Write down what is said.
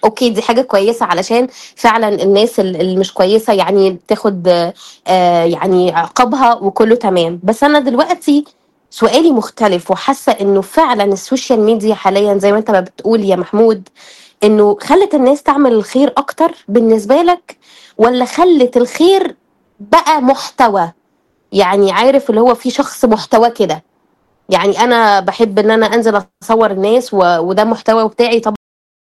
أوكي دي حاجة كويسة علشان فعلًا الناس ال اللي مش كويسة يعني تاخد آآ يعني عقابها وكُلّه تمام، بس أنا دلوقتي سؤالي مختلف وحاسة إنه فعلًا السوشيال ميديا حاليًا زي ما أنت ما بتقول يا محمود، إنه خلّت الناس تعمل الخير أكتر بالنسبة لك والّا خلّت الخير بقى محتوى؟ يعني عارف اللي هو في شخص محتواه كده، يعني أنا باحب إن أنا أنزل أصوّر الناس و وده المحتوى بتاعي طب